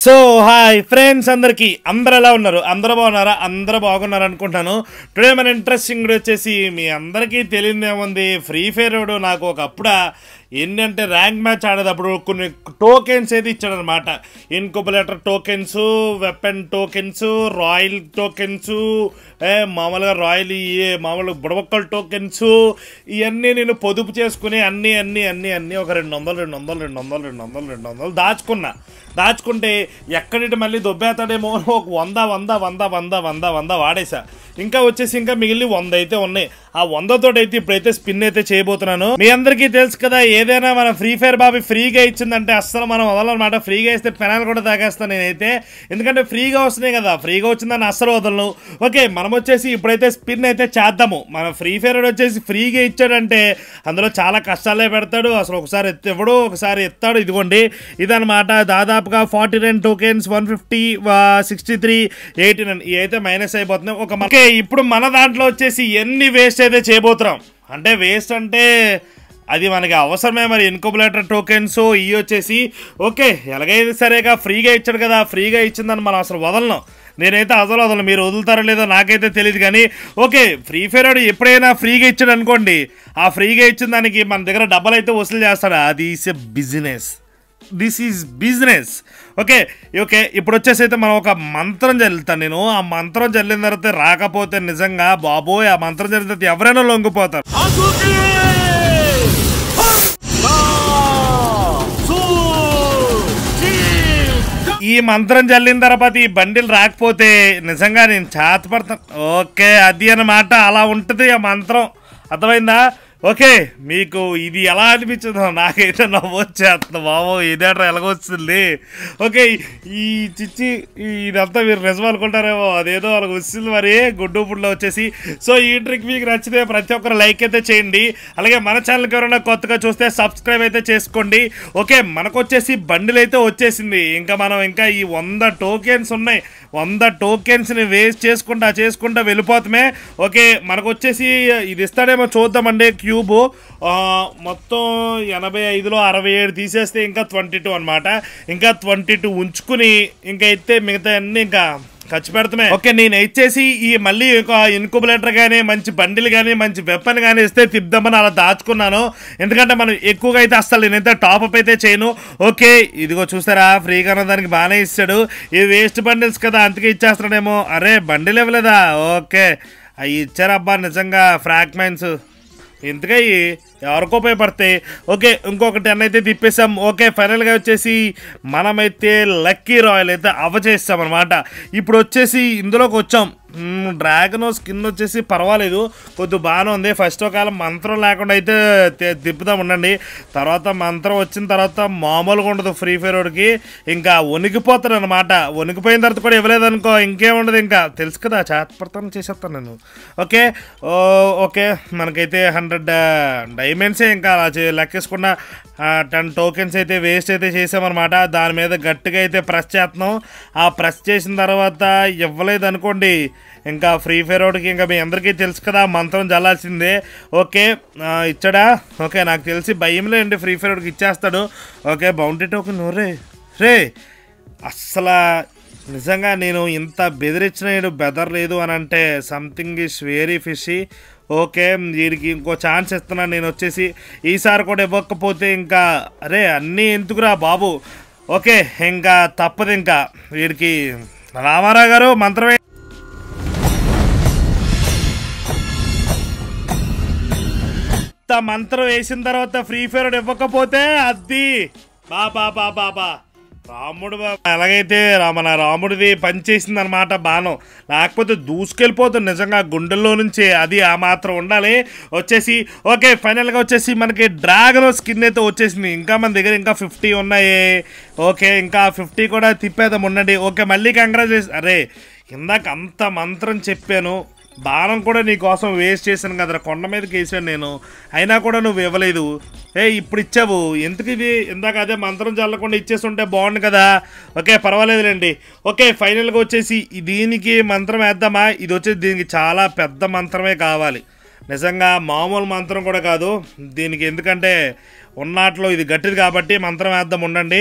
so hi friends అందరికీ అందరు ఎలా ఉన్నారు అందరూ బాగున్నారా అందరూ బాగున్నారు అనుకుంటున్నాను టుడే మన ఇంట్రెస్టింగ్ వచ్చేసి మీ అందరికీ తెలియదేముంది ఫ్రీ ఫైర్ నాకు ఒకప్పుడు ఏంటంటే ర్యాంక్ మ్యాచ్ ఆడేటప్పుడు కొన్ని టోకెన్స్ ఏది ఇచ్చాడనమాట incubator tokens weapon tokens royal tokens ఏ మామూలుగా రాయల్ ఇయే మామూలుగా బుడబక్కల టోకెన్స్ ఇవన్నీ నేను పొదుపు చేసుకుని అన్నీ అన్నీ అన్నీ అన్నీ ఒక రెండు వందలు రెండు వందలు రెండు వందలు రెండు వందలు రెండు వందలు దాచుకున్నా దాచుకుంటే ఎక్కడిటి మళ్ళీ దొబ్బేతాడేమో అని ఒక వంద వంద వంద వంద వంద వంద వాడేసా ఇంకా వచ్చేసి ఇంకా మిగిలి వంద అయితే ఉన్నాయి ఆ వందతో అయితే ఇప్పుడైతే స్పిన్ అయితే చేయబోతున్నాను మీ అందరికీ తెలుసు కదా ఏదైనా మన ఫ్రీ ఫైర్ బాబీ ఫ్రీగా ఇచ్చిందంటే అస్సలు మనం వదలనమాట ఫ్రీగా ఇస్తే పెనాలు కూడా తాగేస్తాను నేనైతే ఎందుకంటే ఫ్రీగా వస్తున్నాయి కదా ఫ్రీగా వచ్చిందని అస్సలు వదలను ఓకే మనం వచ్చేసి ఇప్పుడైతే స్పిన్ అయితే చేద్దాము మన ఫ్రీ ఫైర్ వచ్చేసి ఫ్రీగా ఇచ్చాడంటే అందులో చాలా కష్టాలే పెడతాడు అసలు ఒకసారి ఎత్తి ఇవ్వడు ఒకసారి ఎత్తాడు ఇదిగోండి ఇదనమాట దాదాపుగా forty nine tokens one fifty sixty three eighty nine ఇవి అయితే మైనస్ అయిపోతున్నాయి ఒక ఓకే ఇప్పుడు మన దాంట్లో వచ్చేసి ఎన్ని వేస్ట్ అయితే చేయబోతున్నాం అంటే వేస్ట్ అంటే అది మనకి అవసరమే మరి ఇన్కుబులేటర్ టోకెన్స్ ఇవి వచ్చేసి ఓకే ఎలాగైతే సరేగా ఫ్రీగా ఇచ్చాడు కదా ఫ్రీగా ఇచ్చిందని మనం అసలు వదలను నేనైతే అసలు వదలను మీరు వదులుతారో లేదో నాకైతే తెలియదు కానీ ఓకే ఫ్రీ ఫైర్ వాడు ఎప్పుడైనా ఫ్రీగా ఇచ్చాడు అనుకోండి ఆ ఫ్రీగా ఇచ్చిన దానికి మన దగ్గర డబ్బులు అయితే వసూలు చేస్తాడు అది is a business this is business okay okay ఇప్పుడు వచ్చేసి అయితే మనం ఒక మంత్రం చల్లుతాను నేను ఆ మంత్రం చల్లిన తర్వాత రాకపోతే నిజంగా బాబోయ్ ఆ మంత్రం చల్లిన తర్వాత ఎవరైనా లొంగిపోతారు ఈ మంత్రం చల్లిన తర్వాత ఈ బండిలు రాకపోతే నిజంగా నేను చేతపడతాను ఓకే అది అన్నమాట అలా ఉంటుంది ఆ మంత్రం అర్థమైందా ఓకే మీకు ఇది ఎలా అనిపించిందో నాకైతే నవ్వు వచ్చేస్తుంది బాబు ఇదేట ఎలాగొస్తుంది ఓకే ఈ చిచ్చి ఇదంతా మీరు నిజం అనుకుంటారేమో అదేదో వాళ్ళకి వస్తుంది మరి గుడ్డు పుడ్లో వచ్చేసి సో ఈ ట్రిక్ మీకు నచ్చితే ప్రతి ఒక్కరు లైక్ అయితే చేయండి అలాగే మన ఛానల్కి ఎవరైనా కొత్తగా చూస్తే సబ్స్క్రైబ్ అయితే చేసుకోండి ఓకే మనకు వచ్చేసి బండిల్ అయితే వచ్చేసింది ఇంకా మనం ఇంకా ఈ వంద టోకెన్స్ ఉన్నాయి వంద టోకెన్స్ని వేస్ట్ చేసుకుంటా చేసుకుంటా వెళ్ళిపోతామే ఓకే మనకు వచ్చేసి ఇది ఇస్తాడేమో చూద్దామండి క్యూబ్ మొత్తం ఎనభై ఐదులో అరవై ఏడు తీసేస్తే ఇంకా ట్వంటీ టూ అనమాట ఇంకా ట్వంటీ టూ ఉంచుకుని ఇంకా అయితే మిగతా అన్ని ఇంకా ఖర్చు పెడతామే ఓకే నేను ఇచ్చేసి ఈ మళ్ళీ ఒక ఇన్కుబులేటర్ కానీ మంచి బండిలు కానీ మంచి వెపన్ కానీ ఇస్తే తిద్దామని అలా దాచుకున్నాను ఎందుకంటే మనం ఎక్కువగా అయితే అస్సలు నేనైతే టాప్అప్ అయితే చేయను ఓకే ఇదిగో చూసారా ఫ్రీగా దానికి బాగానే ఇస్తాడు ఇది వేస్ట్ బండిల్స్ కదా అందుకే ఇచ్చేస్తాడేమో అరే బండిల్ ఇవ్వలేదా ఓకే అవి ఇచ్చారబ్బా నిజంగా ఫ్రాగ్మెంట్స్ ఎందుకయ్యి ఎవరికి ఉపయోగపడతాయి ఓకే ఇంకొక టెన్ అయితే తిప్పేసాం ఓకే ఫైనల్గా వచ్చేసి మనమైతే లక్కీ రాయల్ అయితే అవ చేస్తాం అనమాట ఇప్పుడు వచ్చేసి ఇందులోకి వచ్చాం డ్రాగన్ స్కిన్ వచ్చేసి పర్వాలేదు కొద్ది బాగానే ఉంది ఫస్ట్ ఒకవేళ మంత్రం లేకుండా అయితే తి- తిప్పుదాం ఉండండి తర్వాత మంత్రం వచ్చిన తర్వాత మామూలుగా ఉండదు ఫ్రీ ఫైర్ వాడికి ఇంకా వణికిపోతాడు అనమాట వణికిపోయిన తర్వాత కూడా ఇవ్వలేదు అనుకో ఇంకేముండదు ఇంకా తెలుసు కదా చేతపడతాను చేసేస్తాను నేను ఓకే ఓ, ఓకే మనకైతే హండ్రెడ్ డైమండ్సే ఇంకా అలా చే- లెక్కేసుకున్న టెన్ టోకెన్స్ అయితే వేస్ట్ అయితే చేసామన్నమాట దాని మీద గట్టిగా అయితే ప్రెస్ చేస్తున్నాం ఆ ప్రెస్ చేసిన తర్వాత ఇవ్వలేదు అనుకోండి ఇంకా ఫ్రీ ఫైర్ ఒకటికి ఇంకా మీ అందరికీ తెలుసు కదా మంత్రం జల్లాల్సిందే ఓకే ఆ, ఇచ్చాడా ఓకే నాకు తెలిసి భయంలో అండి ఫ్రీ ఫైర్ ఒకటికి ఇచ్చేస్తాడు ఓకే బౌంటీ టోకెన్ రే రే అస్సలు నిజంగా నేను ఇంత బెదిరించిన ఈడు బెదరలేదు అని అంటే something is very fishy okay వీడికి ఇంకో ఛాన్స్ ఇస్తున్నాను నేను వచ్చేసి ఈసారి కూడా ఇవ్వకపోతే ఇంకా అరే అన్నీ ఎందుకురా బాబు ఓకే ఇంకా తప్పదు ఇంకా వీడికి రామారావు గారు మంత్రమే ఇంత మంత్రం వేసిన తర్వాత ఫ్రీ ఫైర్ ఇవ్వకపోతే అది బా బా బా బా బా రాముడు బా ఎలాగైతే రా- మన రాముడిది పనిచేసింది అనమాట బాణం లేకపోతే దూసుకెళ్ళిపోతుంది నిజంగా గుండెల్లో నుంచి అది ఆ మాత్రం ఉండాలి వచ్చేసి ఓకే ఫైనల్గా వచ్చేసి మనకి డ్రాగన్ స్కిన్ అయితే వచ్చేసింది ఇంకా మన దగ్గర ఇంకా ఫిఫ్టీ ఉన్నాయి ఓకే ఇంకా ఫిఫ్టీ కూడా తిప్పేద్దాం ఉండండి ఓకే మళ్ళీ కంగ్రాచులేషన్ అరే ఇందాక అంత మంత్రం చెప్పాను బాణం కూడా నీ కోసం వేస్ట్ చేశాను కదరా కొండ మీదకి వేసాను నేను అయినా కూడా నువ్వు ఇవ్వలేదు ఏ ఇప్పుడు ఇచ్చావు ఎందుకు ఇది ఇందాక అదే మంత్రం చల్లకుండా ఇచ్చేస్తుంటే బాగుండు కదా ఓకే పర్వాలేదులేండి ఓకే ఫైనల్గా వచ్చేసి ఈ దీనికి మంత్రం వేద్దామా ఇది వచ్చేసి దీనికి చాలా పెద్ద మంత్రమే కావాలి నిజంగా మామూలు మంత్రం కూడా కాదు దీనికి ఎందుకంటే ఉన్నాట్లో ఇది గట్టిది కాబట్టి మంత్రం వేద్దాం ఉండండి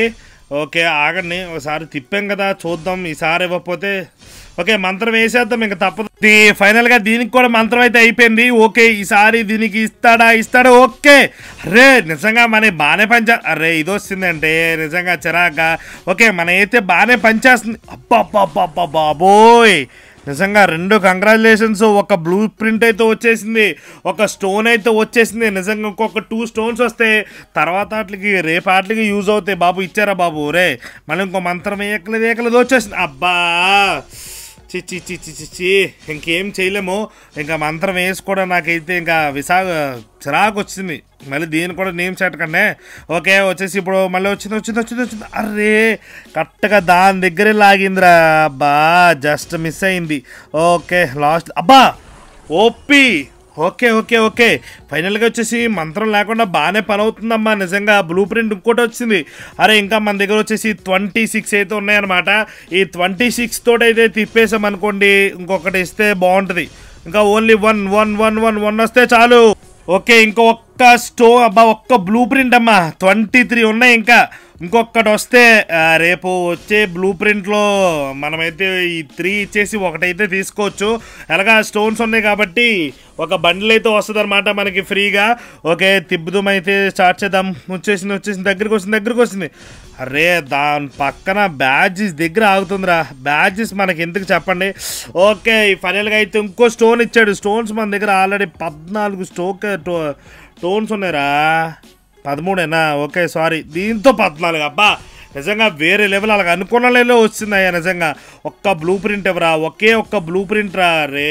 ఓకే ఆగండి ఒకసారి తిప్పాం కదా చూద్దాం ఈసారి ఇవ్వకపోతే ఓకే మంత్రం వేసేద్దాం ఇంకా తప్పదు ఇది ఫైనల్గా దీనికి కూడా మంత్రం అయితే అయిపోయింది ఓకే ఈసారి దీనికి ఇస్తాడా ఇస్తాడా ఓకే అరే నిజంగా మన బాగానే పనిచే అరే ఇది వస్తుందంటే నిజంగా చిరాగ్గా ఓకే మన అయితే బాగానే పనిచేస్తుంది అబ్బా అబ్బా అబ్బా అబ్బా బాబోయ్ నిజంగా రెండు కంగ్రాచులేషన్స్ ఒక బ్లూ ప్రింట్ అయితే వచ్చేసింది ఒక స్టోన్ అయితే వచ్చేసింది నిజంగా ఇంకొక టూ స్టోన్స్ వస్తే తర్వాత వాటికి రేపు వాటికి యూజ్ అవుతాయి బాబు ఇచ్చారా బాబు రే మళ్ళీ ఇంకో మంత్రం వేయకలేదు వేయకలేదు వచ్చేసింది అబ్బా చి చి చి చి చి చి ఇంకేం చేయలేము ఇంకా మంత్రం వేసుకోవడం నాకైతే ఇంకా విశాఖ చిరాకు వచ్చింది మళ్ళీ దీన్ని కూడా నేమ్ చేయటకండి ఓకే వచ్చేసి ఇప్పుడు మళ్ళీ వచ్చింది వచ్చింది వచ్చింది వచ్చింది అరే కరెక్ట్గా దాని దగ్గరే లాగిందిరా అబ్బా జస్ట్ మిస్ అయింది ఓకే లాస్ట్ అబ్బా ఓపి ఓకే ఓకే ఓకే ఫైనల్గా వచ్చేసి మంత్రం లేకుండా బాగానే పని అవుతుందమ్మా నిజంగా బ్లూ ప్రింట్ ఇంకోటి వచ్చింది అరే ఇంకా మన దగ్గర వచ్చేసి ట్వంటీ సిక్స్ అయితే ఉన్నాయన్నమాట ఈ ట్వంటీ సిక్స్ తోటి అయితే తిప్పేసాం అనుకోండి ఇంకొకటి ఇస్తే బాగుంటుంది ఇంకా only one one one one one వస్తే చాలు ఓకే ఇంకో ఒక్క స్టో అబ్బా ఒక్క బ్లూ ప్రింట్ అమ్మా ట్వంటీ త్రీ ఉన్నాయి ఇంకా ఇంకొకటి వస్తే ఆ, రేపు వచ్చే బ్లూ ప్రింట్లో మనమైతే ఈ త్రీ ఇచ్చేసి ఒకటైతే తీసుకోవచ్చు ఎలాగా స్టోన్స్ ఉన్నాయి కాబట్టి ఒక బండిల్ అయితే వస్తుంది అనమాట మనకి ఫ్రీగా ఓకే తిప్పుదాం అయితే స్టార్ట్ చేద్దాం వచ్చేసింది వచ్చేసింది దగ్గరికి వస్తుంది దగ్గరికి వస్తుంది అరే దాని పక్కన బ్యాడ్జెస్ దగ్గర ఆగుతుందిరా బ్యాడ్జెస్ మనకి ఎందుకు చెప్పండి ఓకే ఫైనల్గా అయితే ఇంకో స్టోన్ ఇచ్చాడు స్టోన్స్ మన దగ్గర ఆల్రెడీ పద్నాలుగు స్టోక్ టోన్స్ ఉన్నాయిరా పదమూడేనా ఓకే సారీ దీంతో పద్నాలుగు అబ్బా నిజంగా వేరే లెవెల్ అలాగ అనుకున్న లెవెల్లో వచ్చిందయ్యా నిజంగా ఒక్క బ్లూ ప్రింట్ ఎవరా ఒకే ఒక్క బ్లూ ప్రింట్ రా రే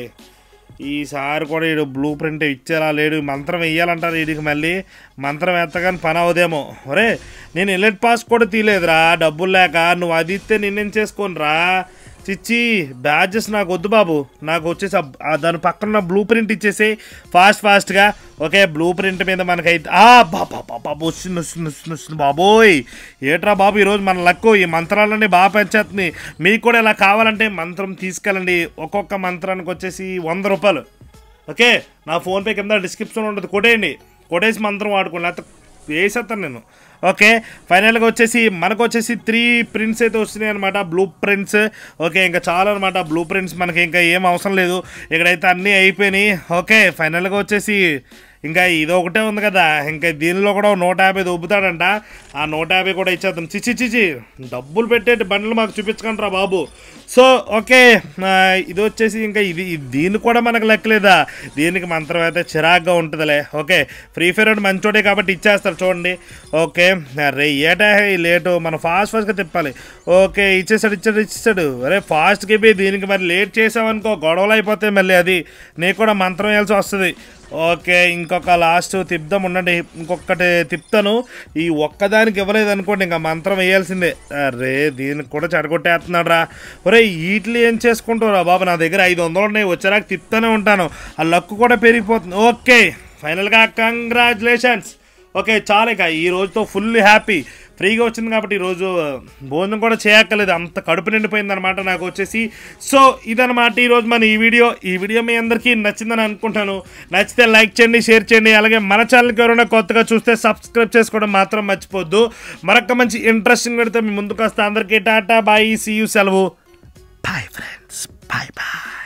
ఈసారి కూడా వీడు బ్లూ ప్రింట్ ఇచ్చేలా లేడు మంత్రం వేయాలంటారు వీడికి మళ్ళీ మంత్రం ఎత్తగానే పని అవదేమో ఒరే నేను ఎలెట్ పాస్ కూడా తీయలేదురా డబ్బులు లేక నువ్వు అది ఇస్తే నిన్నేం చేసుకోను రా చిచ్చి బ్యాడ్జెస్ నాకు వద్దు బాబు నాకు వచ్చేసి ఆ- ఆ దాని పక్కన బ్లూ ప్రింట్ ఇచ్చేసి ఫాస్ట్ ఫాస్ట్గా ఓకే బ్లూ ప్రింట్ మీద మనకైతే ఆ బాబా బాబు వస్తుంది వస్తుంది వస్తుంది వస్తుంది బాబోయ్ ఏట్రా బాబు ఈరోజు మన లక్కు ఈ మంత్రాలన్నీ బాగా పెంచేస్తుంది మీకు కూడా ఇలా కావాలంటే మంత్రం తీసుకెళ్ళండి ఒక్కొక్క మంత్రానికి వచ్చేసి వంద రూపాయలు ఓకే నా ఫోన్పే కింద డిస్క్రిప్షన్ ఉంటుంది కొట్టేయండి కొట్టేసి మంత్రం వాడుకోండి లేకపోతే వేసేస్తాను నేను ఓకే ఫైనల్గా వచ్చేసి మనకు వచ్చేసి త్రీ ప్రింట్స్ అయితే వస్తున్నాయి అనమాట బ్లూ ప్రింట్స్ ఓకే ఇంకా చాలా అనమాట బ్లూ ప్రింట్స్ మనకి ఇంకా ఏం అవసరం లేదు ఇక్కడైతే అన్నీ అయిపోయినాయి ఓకే ఫైనల్గా వచ్చేసి ఇంకా ఇది ఒకటే ఉంది కదా ఇంకా దీనిలో కూడా నూట యాభై దొబ్బుతాడంట ఆ నూట యాభై కూడా ఇచ్చేద్దాం చిచి చిచి డబ్బులు పెట్టేటి బండ్లు మాకు చూపించకండి రా బాబు సో ఓకే ఆ, ఇది వచ్చేసి ఇంకా ఇది ఇది- దీన్ని కూడా మనకు లెక్కలేదా దీనికి మంత్రం అయితే చిరాగ్గా ఉంటుందిలే ఓకే ఫ్రీ ఫైర్ అంటే మంచోడే కాబట్టి ఇచ్చేస్తారు చూడండి ఓకే అరే ఏటా ఈ లేటు మనం ఫాస్ట్ ఫాస్ట్గా తిప్పాలి ఓకే ఇచ్చేసాడు ఇచ్చాడు ఇచ్చేసాడు అరే ఫాస్ట్గా పోయి దీనికి మరి లేట్ చేసామనుకో గొడవలు అయిపోతాయి మళ్ళీ అది నీకు కూడా మంత్రం వేయాల్సి వస్తుంది ఓకే ఇంకొక లాస్ట్ తిప్పుదాం ఉండండి ఇంకొకటి తిప్పుతాను ఈ ఒక్కదానికి ఇవ్వలేదు అనుకోండి ఇంకా మంత్రం వేయాల్సిందే అరే దీనికి కూడా చెడగొట్టేస్తున్నాడు రా ఒరే వీటిని ఏం చేసుకుంటావురా బాబు నా దగ్గర ఐదు వందలు ఉన్నాయి వచ్చేరాక తిప్పుతూనే ఉంటాను ఆ లక్కు కూడా పెరిగిపోతుంది ఓకే ఫైనల్గా కంగ్రాచులేషన్స్ ఓకే చాలా ఇక ఈ రోజుతో ఫుల్ హ్యాపీ ఫ్రీగా వచ్చింది కాబట్టి ఈరోజు భోజనం కూడా చేయక్కర్లేదు అంత కడుపు నిండిపోయింది అనమాట నాకు వచ్చేసి సో ఇదనమాట ఈరోజు మన ఈ వీడియో ఈ వీడియో మీ అందరికీ నచ్చిందని అనుకుంటాను నచ్చితే లైక్ చేయండి షేర్ చేయండి అలాగే మన ఛానల్కి ఎవరైనా కొత్తగా చూస్తే సబ్స్క్రైబ్ చేసుకోవడం మాత్రం మర్చిపోద్దు మరొక మంచి ఇంట్రెస్టింగ్ పెడితే మీ ముందుకు వస్తే అందరికీ టాటా బాయ్ సీ యూ సెలవు బాయ్ ఫ్రెండ్స్ బాయ్ బాయ్